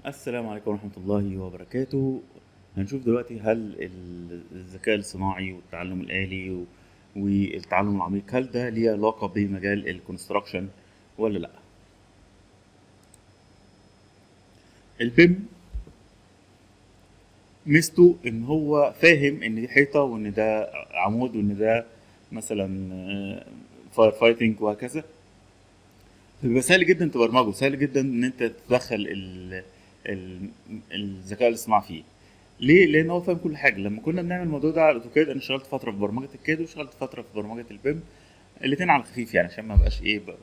السلام عليكم ورحمة الله وبركاته هنشوف دلوقتي هل ال- الذكاء الصناعي والتعلم الآلي و- والتعلم العميق هل ده ليه علاقة بمجال الكونستراكشن ولا لأ البيم ميزته ان هو فاهم ان دي حيطة وان ده عمود وان ده مثلا فاير فايتنج وهكذا بيبقى سهل جدا تبرمجه سهل جدا ان انت تدخل ال ال الذكاء الاصطناعي فيه ليه؟ لان هو فاهم كل حاجه لما كنا بنعمل الموضوع ده على الاوتوكاد انا اشتغلت فتره في برمجه الكاد واشتغلت فتره في برمجه البيم الاثنين على الخفيف يعني عشان ما بقاش ايه ب-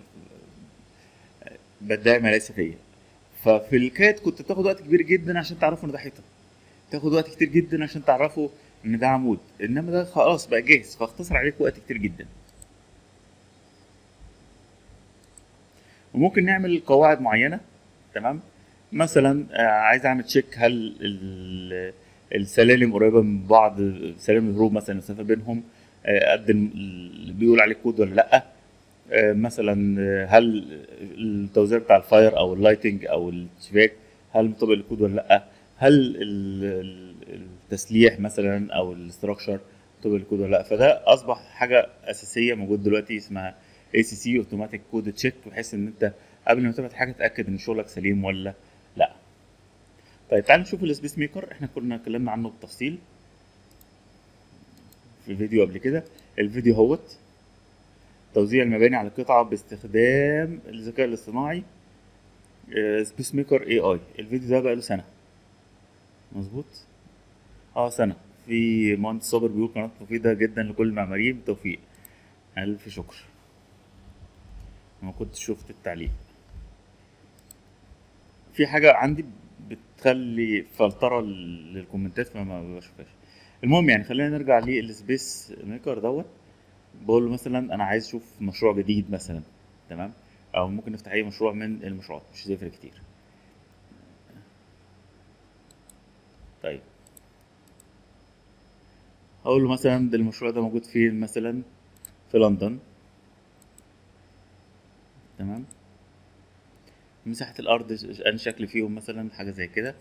بدعي ما ليس فيا ففي الكاد كنت بتاخد وقت كبير جدا عشان تعرفوا ان ده حيطه تاخد وقت كتير جدا عشان تعرفوا ان ده عمود انما ده خلاص بقى جاهز فاختصر عليك وقت كتير جدا وممكن نعمل قواعد معينه تمام مثلا آه، عايز اعمل تشيك هل ال- السلالم قريبه من بعض سلالم الهروب مثلا المسافه بينهم آه، قد الم- اللي بيقول عليه كود ولا لا آه، مثلا آه، هل التوزيع بتاع الفاير او اللايتنج او الشباك هل مطابق للكود ولا لا هل ال- ال- التسليح مثلا او الاستراكشر مطابق للكود ولا لا فده اصبح حاجه اساسيه موجود دلوقتي اسمها اي سي سي اوتوماتيك كود تشيك بحيث ان انت قبل ما تبعت حاجه تاكد ان شغلك سليم ولا لا طيب تعال نشوف السبيس ميكر احنا كنا اتكلمنا عنه بالتفصيل في فيديو قبل كده الفيديو هوت توزيع المباني على قطعة باستخدام الذكاء الاصطناعي سبيس ميكر اي اي الفيديو ده بقاله سنة مظبوط اه سنة في مهندس صابر بيقول قناة مفيدة جدا لكل المعماريين بالتوفيق ألف شكر ما كنت شفت التعليق في حاجة عندي بتخلي فلترة للكومنتات فما بشوفهاش المهم يعني خلينا نرجع للسبيس ميكر دوت بقول له مثلا انا عايز اشوف مشروع جديد مثلا تمام او ممكن نفتح اي مشروع من المشروعات مش هتفرق كتير طيب هقول له مثلا ده المشروع ده موجود فين مثلا في لندن تمام مساحة الأرض ش- أنا شكل فيهم مثلا حاجة زي كده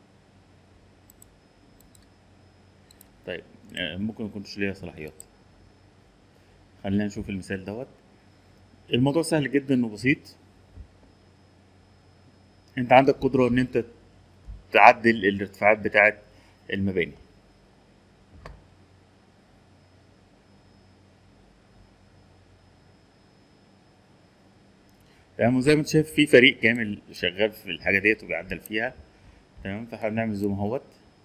طيب آه، ممكن يكونش ليها صلاحيات خلينا نشوف المثال دوت الموضوع سهل جدا وبسيط انت عندك قدرة ان انت تعدل الارتفاعات بتاعت المباني تمام وزي ما انت شايف في فريق كامل شغال في الحاجة ديت وبيعدل فيها تمام فاحنا بنعمل زوم اهوت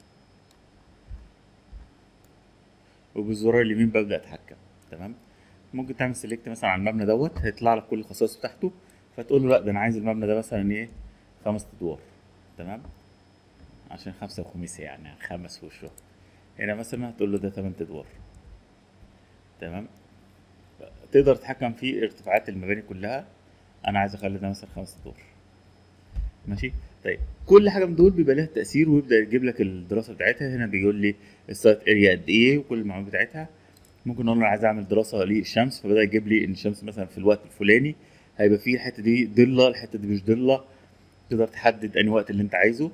وبالزرار اليمين ببدأ اتحكم تمام ممكن تعمل سيلكت مثلا على المبنى دوت هيطلع لك كل الخصائص بتاعته فتقول له لا ده انا عايز المبنى ده مثلا ايه خمس ادوار تمام عشان خمسة وخميسة يعني خمس في وشه هنا مثلا هتقول له ده تمن ادوار تمام تقدر تتحكم في ارتفاعات المباني كلها انا عايز اخلي ده مثلا خمس ادوار ماشي طيب كل حاجه من دول بيبقى لها تاثير ويبدا يجيب لك الدراسه بتاعتها هنا بيقول لي السايت اريا قد ايه وكل المعلومات بتاعتها ممكن اقول له انا عايز اعمل دراسه للشمس فبدا يجيب لي ان الشمس مثلا في الوقت الفلاني هيبقى فيه الحته دي ضله الحته دي مش ضله تقدر تحدد انهي وقت اللي انت عايزه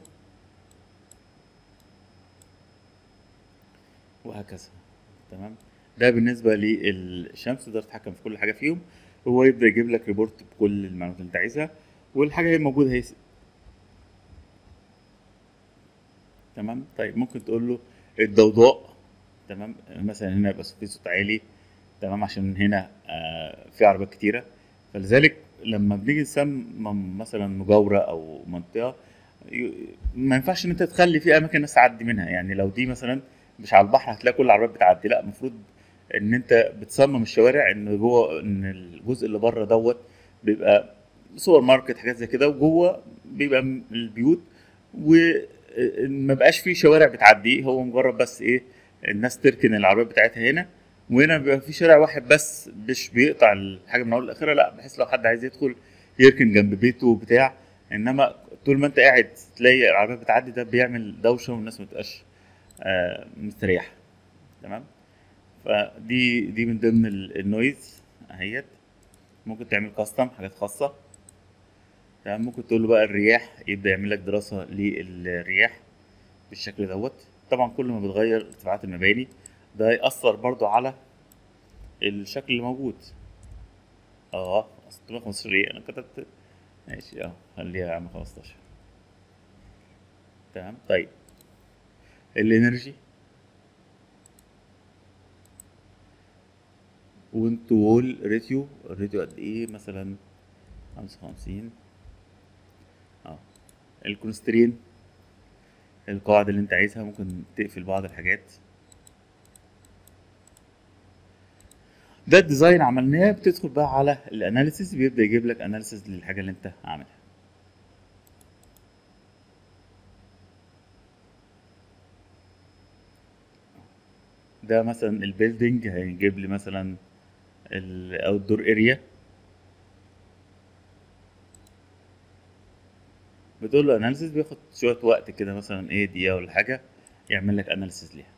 وهكذا تمام ده بالنسبه للشمس تقدر تتحكم في كل حاجه فيهم هو يبدا يجيب لك ريبورت بكل المعلومات اللي انت عايزها والحاجه هي موجوده هي تمام طيب ممكن تقول له الضوضاء تمام مثلا هنا يبقى في صوت عالي تمام عشان هنا آه في عربيات كتيره فلذلك لما بنيجي نسمم مثلا مجاوره او منطقه ي- ما ينفعش ان انت تخلي في اماكن الناس تعدي منها يعني لو دي مثلا مش على البحر هتلاقي كل العربيات بتعدي لا المفروض ان انت بتصمم الشوارع ان جوه ان الجزء اللي بره دوت بيبقى سوبر ماركت حاجات زي كده وجوه بيبقى م- البيوت وما بقاش فيه شوارع بتعدي هو مجرد بس ايه الناس تركن العربيات بتاعتها هنا وهنا بيبقى في شارع واحد بس مش بيقطع الحاجه من اول لاخرها لا بحيث لو حد عايز يدخل يركن جنب بيته وبتاع انما طول ما انت قاعد تلاقي العربيات بتعدي ده بيعمل دوشه والناس ما تبقاش آه، مستريحه تمام فدي دي من ضمن ال- النويز اهيت ممكن تعمل كاستم حاجات خاصه تمام ممكن تقول له بقى الرياح يبدا يعمل لك دراسه للرياح بالشكل دوت طبعا كل ما بتغير ارتفاعات المباني ده يأثر برضو على الشكل اللي موجود اه 615 ايه انا كتبت ماشي اه خليها يا عم 15 تمام طيب الانرجي وانت وول ريتيو الريتيو قد ايه مثلا خمسة وخمسين اه الكونسترين القواعد اللي انت عايزها ممكن تقفل بعض الحاجات ده الديزاين عملناه بتدخل بقى على الاناليسيس بيبدا يجيب لك اناليسيس للحاجه اللي انت عاملها ده مثلا البيلدينج هيجيب لي مثلا الاوت دور اريا بتقول له اناليسيس بياخد شويه وقت كده مثلا ايه دقيقه ولا حاجه يعمل لك اناليسيس ليها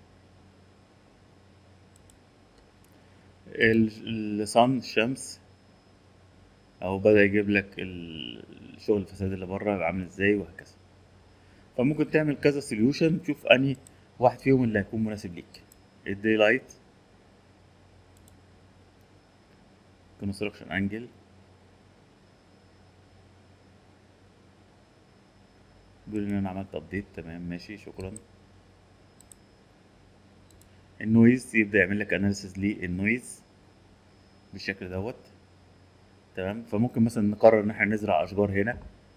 الصن الشمس او بدا يجيب لك الشغل الفساد اللي بره عامل ازاي وهكذا فممكن تعمل كذا سوليوشن تشوف انهي واحد فيهم اللي هيكون مناسب ليك الدي لايت كونستراكشن انجل بيقول ان انا عملت ابديت تمام ماشي شكرا النويز يبدا يعمل لك اناليسيس للنويز بالشكل دوت تمام فممكن مثلا نقرر ان احنا نزرع اشجار هنا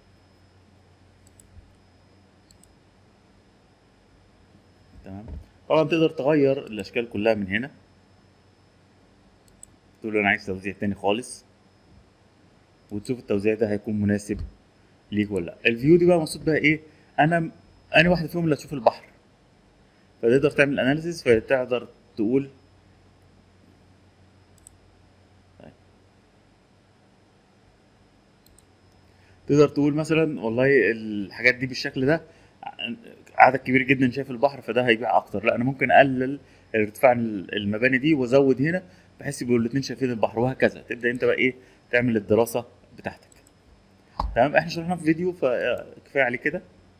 تمام طبعا تقدر تغير الاشكال كلها من هنا تقول له انا عايز توزيع تاني خالص وتشوف التوزيع ده هيكون مناسب ليك ولا لا الفيو دي بقى مقصود بقى ايه انا انا واحده فيهم اللي هتشوف البحر فتقدر تعمل اناليسيس فتقدر تقول تقدر تقول مثلا والله الحاجات دي بالشكل ده عدد كبير جدا شايف البحر فده هيبيع اكتر لا انا ممكن اقلل ارتفاع المباني دي وازود هنا بحيث يبقوا الاثنين شايفين البحر وهكذا تبدا انت بقى ايه تعمل الدراسه بتاعتك تمام احنا شرحنا في فيديو فكفايه عليه كده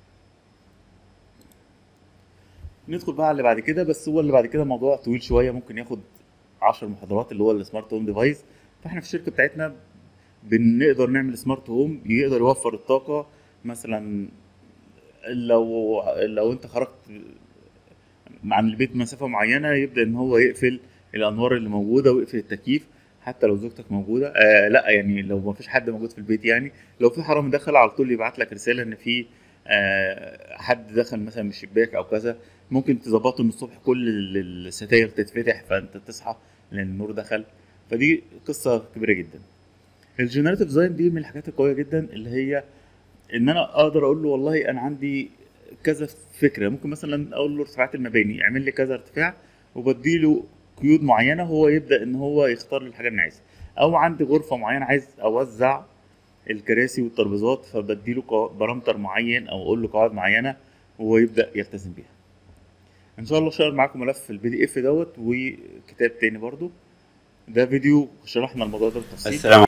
ندخل بقى على اللي بعد كده بس هو اللي بعد كده موضوع طويل شويه ممكن ياخد 10 محاضرات اللي هو السمارت هوم ديفايس فاحنا في الشركه بتاعتنا بنقدر نعمل سمارت هوم يقدر يوفر الطاقه مثلا لو لو انت خرجت عن البيت مسافه معينه يبدا ان هو يقفل الانوار اللي موجوده ويقفل التكييف حتى لو زوجتك موجوده آه لا يعني لو ما فيش حد موجود في البيت يعني لو في حرامي دخل على طول يبعت لك رساله ان في آه حد دخل مثلا من الشباك او كذا ممكن تظبطه من الصبح كل الستاير تتفتح فانت تصحى لان النور دخل فدي قصه كبيره جدا الجنريتيف ديزاين دي من الحاجات القويه جدا اللي هي ان انا اقدر اقول له والله انا عندي كذا فكره ممكن مثلا اقول له ارتفاعات المباني اعمل لي كذا ارتفاع وبديله قيود معينه هو يبدا ان هو يختار لي الحاجه اللي انا عايزها او عندي غرفه معينه عايز اوزع الكراسي والترابيزات فبديله بارامتر معين او اقول له قواعد معينه وهو يبدا يلتزم بيها ان شاء الله شير معاكم ملف البي دي اف دوت وكتاب تاني برضو ده فيديو شرحنا الموضوع ده بالتفصيل السلام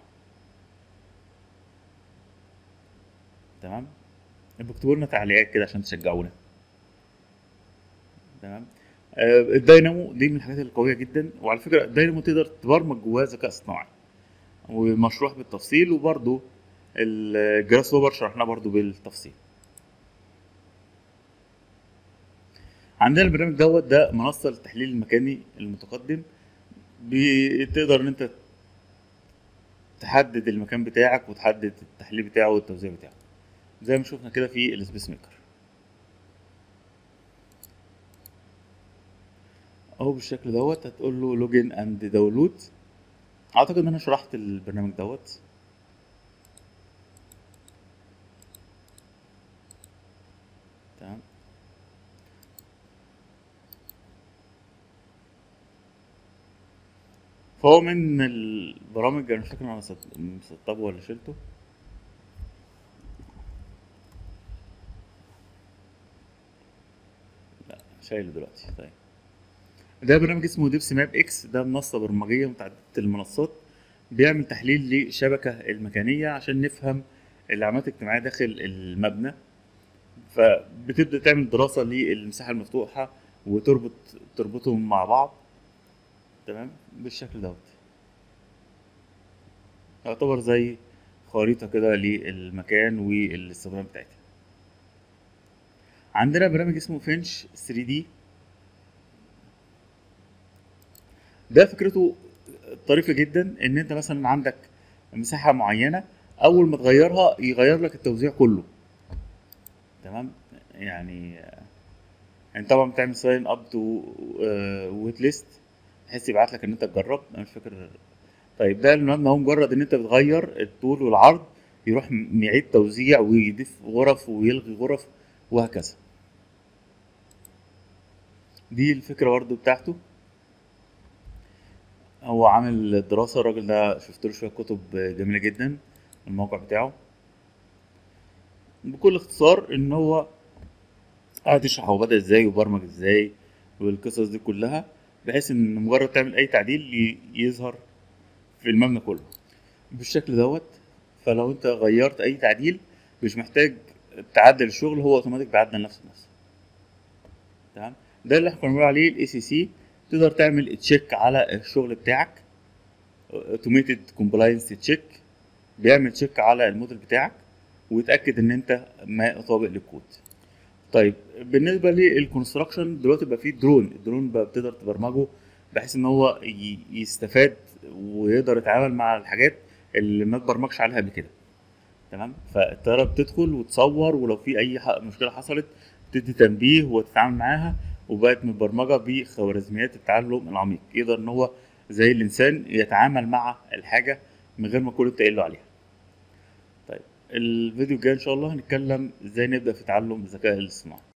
تمام اكتبوا لنا تعليقات كده عشان تشجعونا تمام آه الداينامو دي من الحاجات القويه جدا وعلى فكره الداينامو تقدر تبرمج جواه ذكاء اصطناعي ومشروح بالتفصيل وبرده الجراس هوبر شرحناه برده بالتفصيل عندنا البرنامج دوت ده منصه للتحليل المكاني المتقدم بتقدر ان انت تحدد المكان بتاعك وتحدد التحليل بتاعه والتوزيع بتاعه زي ما شفنا كده في السبيس ميكر اهو بالشكل دوت هتقول له لوجين اند داونلود اعتقد ان انا شرحت البرنامج دوت تمام فهو من البرامج انا مش فاكر انا مسطبه ولا شلته لا شايله دلوقتي طيب ده برنامج اسمه ديبس ماب اكس ده منصه برمجيه متعدده المنصات بيعمل تحليل للشبكه المكانيه عشان نفهم العمليات الاجتماعيه داخل المبنى فبتبدا تعمل دراسه للمساحه المفتوحه وتربط تربطهم مع بعض تمام بالشكل دوت يعتبر زي خريطة كده للمكان والاستخدام بتاعتها عندنا برنامج اسمه فينش 3 دي ده فكرته طريفة جدا ان انت مثلا عندك مساحة معينة اول ما تغيرها يغير لك التوزيع كله تمام يعني انت طبعا بتعمل ساين اب تو ويت ليست بحيث يبعت لك ان انت تجرب انا مش فاكر طيب ده المبنى هو مجرد ان انت بتغير الطول والعرض يروح يعيد توزيع ويضيف غرف ويلغي غرف وهكذا دي الفكرة برضه بتاعته هو عامل دراسة الراجل ده شفت له شوية كتب جميلة جدا الموقع بتاعه بكل اختصار ان هو قاعد يشرح هو بدأ ازاي وبرمج ازاي والقصص دي كلها بحيث ان مجرد تعمل اي تعديل يظهر في المبنى كله بالشكل دوت فلو انت غيرت اي تعديل مش محتاج تعدل الشغل هو اوتوماتيك بيعدل نفسه بنفسه تمام ده اللي احنا كنا بنقول عليه الاي سي سي تقدر تعمل تشيك على الشغل بتاعك اوتوميتد كومبلاينس تشيك بيعمل تشيك على الموديل بتاعك ويتاكد ان انت ما طابق للكود طيب بالنسبه للكونستراكشن دلوقتي بقى فيه درون الدرون بقى بتقدر تبرمجه بحيث ان هو يستفاد ويقدر يتعامل مع الحاجات اللي ما تبرمجش عليها قبل كده تمام فالطياره بتدخل وتصور ولو في اي مشكله حصلت تدي تنبيه وتتعامل معاها وبقت متبرمجه بخوارزميات التعلم العميق يقدر ان هو زي الانسان يتعامل مع الحاجه من غير ما كل انت قايل له عليها طيب الفيديو الجاي ان شاء الله هنتكلم ازاي نبدا في تعلم الذكاء الاصطناعي